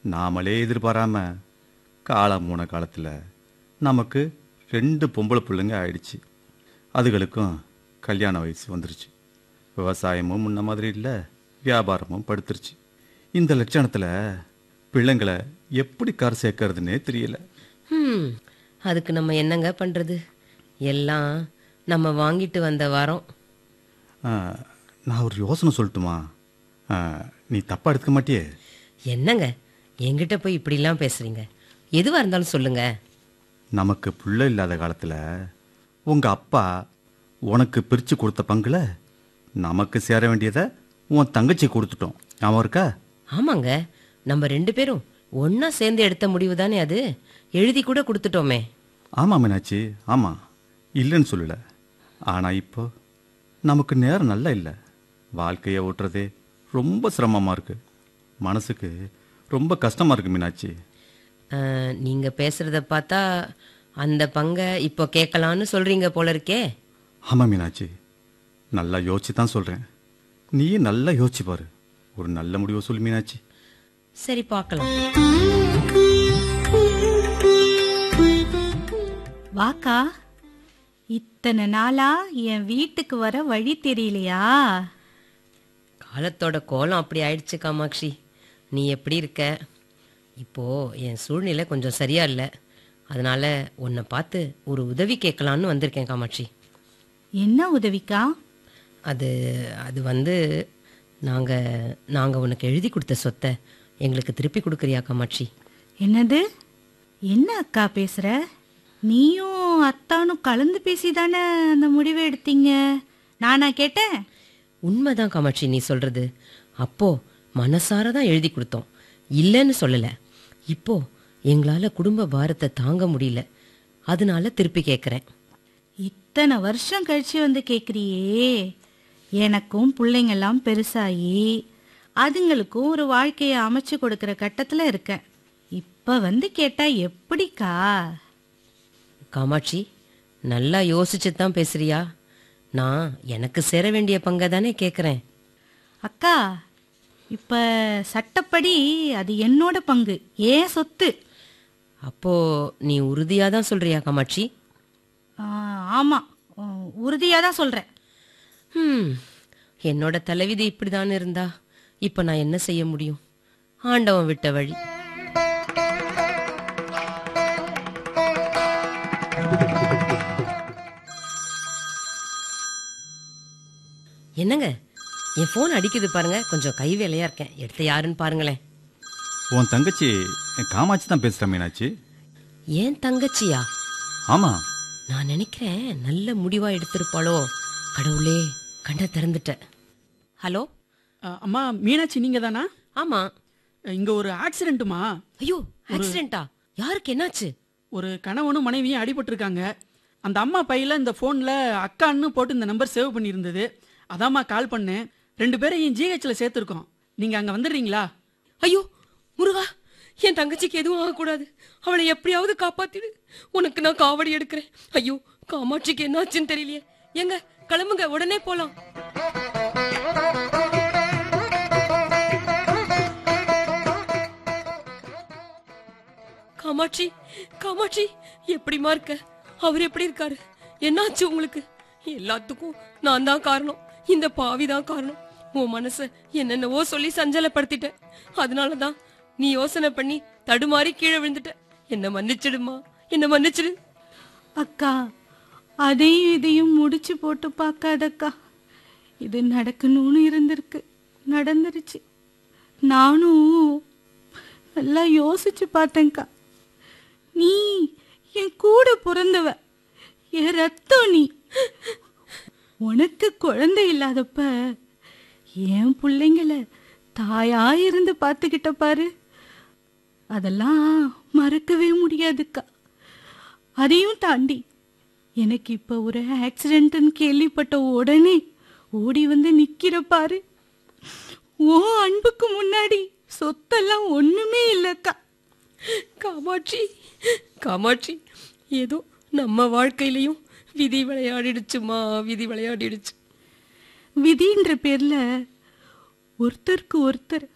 நாமளே எதிர்பாராம காலம் மூண காலத்தில் நமக்கு ரெண்டு பொம்பளை பிள்ளைங்க ஆயிடுச்சு அதுகளுக்கும் கல்யாண வயசு வந்துருச்சு விவசாயமும் முன்ன மாதிரி இல்லை வியாபாரமும் படுத்துருச்சு இந்த லட்சணத்தில் பிள்ளைங்களை எப்படி கரை சேர்க்கறதுன்னே தெரியல ஹம், அதுக்கு நம்ம என்னங்க பண்றது எல்லாம் நம்ம வாங்கிட்டு வந்த வரோம் ஆ, நான் ஒரு யோசனை சொல்லட்டுமா ஆ, நீ தப்பா எடுத்துக்க மாட்டியே என்னங்க என்கிட்ட போய் இப்படிலாம் பேசுறீங்க எதுவா இருந்தாலும் சொல்லுங்க நமக்கு புள்ள இல்லாத காலத்தில் உங்கள் அப்பா உனக்கு பிரித்து கொடுத்த பங்குல நமக்கு சேர வேண்டியதை உன் தங்கச்சி கொடுத்துட்டோம் ஞாபகம் இருக்கா ஆமாங்க நம்ம ரெண்டு பேரும் ஒண்ணா சேர்ந்து எடுத்த முடிவு தானே அது எழுதி கூட கொடுத்துட்டோமே ஆமாம் மீனாட்சி ஆமாம் இல்லைன்னு சொல்லலை ஆனால் இப்போ நமக்கு நேரம் நல்லா இல்லை வாழ்க்கையை ஓட்டுறதே ரொம்ப சிரமமாக இருக்கு மனசுக்கு ரொம்ப கஷ்டமாக இருக்கு மீனாட்சி அஹ், நீங்க பேசுறத பார்த்தா அந்த பங்கை இப்போ கேட்கலான்னு சொல்றீங்க போல இருக்கே ஆமாம் மீனாட்சி நல்லா யோசிச்சு தான் சொல்கிறேன் நீயும் நல்லா யோசிச்சு பாரு ஒரு நல்ல முடிவை சொல்லு மீனாட்சி சரி பார்க்கலாம் வாக்கா இத்தனை நாளா என் வீட்டுக்கு வர வழி தெரியலையா காலத்தோட கோலம் அப்படி ஆயிடுச்சு காமாட்சி நீ எப்படி இருக்க இப்போ என் சூழ்நிலை கொஞ்சம் சரியா இல்லை அதனால உன்னை பார்த்து ஒரு உதவி கேட்கலான்னு வந்திருக்கேன் காமாட்சி என்ன உதவிக்கா அது அது வந்து நாங்க நாங்க உனக்கு எழுதி கொடுத்த சொத்தை எங்களுக்கு திருப்பி கொடுக்குறியா காமாட்சி என்னது என்ன அக்கா பேசுற நீயும் அத்தானும் கலந்து பேசிதானே அந்த முடிவை எடுத்தீங்க நானா கேட்டேன் உண்மைதான் காமாட்சி நீ சொல்றது அப்போ மனசார தான் எழுதி கொடுத்தோம் இல்லைன்னு சொல்லல இப்போ எங்களால குடும்ப பாரத்தை தாங்க முடியல அதனால திருப்பி கேட்குறேன் இத்தனை வருஷம் கழிச்சு வந்து கேக்குறியே எனக்கும் பிள்ளைங்கெல்லாம் பெருசாகி அதுங்களுக்கும் ஒரு வாழ்க்கையை அமைச்சு கொடுக்கிற கட்டத்துல இருக்கேன் இப்ப வந்து கேட்டா எப்படிக்கா காமாட்சி நல்லா யோசிச்சு தான் பேசுறியா நான் எனக்கு சேர வேண்டிய பங்கை தானே கேட்குறேன் அக்கா இப்ப சட்டப்படி அது என்னோட பங்கு ஏன் சொத்து அப்போ நீ உறுதியா தான் சொல்றியா காமாட்சி ஆ, ஆமா உறுதியா தான் சொல்றேன் ஹம், என்னோட தலைவிதி இப்படிதான் இருந்தா இப்ப நான் என்ன செய்ய முடியும் ஆண்டவன் விட்ட வழி என்னங்க என் ஃபோன் அடிக்குது பாருங்க கொஞ்சம் கை வேலையா இருக்கேன் எடுத்து யாருன்னு பாருங்களேன் உன் தங்கச்சி காமாட்சி தான் பேசுகிற மீனாட்சி ஏன் தங்கச்சியா ஆமா நான் நினைக்கிறேன் நல்ல முடிவா எடுத்திருப்பாளோ கடவுளே கண்ணை திறந்துட்டேன் ஹலோ அ, அம்மா மீனாட்சி நீங்க தானா ஆமா இங்க ஒரு ஆக்சிடென்ட்டுமா ஐயோ ஆக்சிடென்ட்டா யாருக்கு என்னாச்சு ஒரு கணவனும் மனைவியும் அடிபட்டிருக்காங்க அந்த அம்மா பையில இந்த போன்ல அக்கான்னு போட்டு இந்த நம்பர் சேவ் பண்ணியிருந்தது அதாம்மா கால் பண்ணேன் ரெண்டு பேரையும் ஜிஹெச்ல சேர்த்துருக்கோம் நீங்க அங்க வந்துடுறீங்களா ஐயோ முருகா என் தங்கச்சிக்கு எதுவும் ஆகக்கூடாது அவளை எப்படியாவது காப்பாத்திடு உனக்கு நான் காவடி எடுக்கிறேன் ஐயோ காமாட்சிக்கு என்னாச்சுன்னு தெரியலையே எங்க கிளம்புங்க உடனே போலாம் காமாட்சி காமாட்சி எப்படிமா இருக்க அவர் எப்படி இருக்காரு என்னாச்சு உங்களுக்கு எல்லாத்துக்கும் நான் தான் காரணம் இந்த பாவி தான் காரணம் உன் மனச என்னென்னவோ சொல்லி சஞ்சலப்படுத்திட்டேன் அதனாலதான் நீ யோசனை பண்ணி தடுமாறி கீழே விழுந்துட்ட என்ன மன்னிச்சிடுமா என்ன மன்னிச்சிடு அக்கா அதையும் இதையும் முடிச்சு போட்டு பார்க்காதக்கா இது நடக்கணும்னு இருந்திருக்கு நடந்துருச்சு நானும் நல்லா யோசிச்சு பார்த்தேன்க்கா நீ என் கூட பிறந்தவ என் ரத்தம் நீ உனக்கு குழந்தை இல்லாதப்ப என் பிள்ளைங்கள தாயா இருந்து பார்த்துக்கிட்ட பாரு அதெல்லாம் மறக்கவே முடியாதுக்கா அதையும் தாண்டி எனக்கு இப்ப ஒரு ஆக்சிடென்ட்னு கேள்விப்பட்ட உடனே ஓடி வந்து நிக்கிற பாரு ஓ அன்புக்கு முன்னாடி சொத்தெல்லாம் ஒண்ணுமே இல்லக்கா காமாட்சி காமாட்சி ஏதோ நம்ம வாழ்க்கையிலயும் விதி விளையாடிடுச்சுமா விதி விளையாடிடுச்சு விதின்ற பேர்ல ஒருத்தருக்கு ஒருத்தர்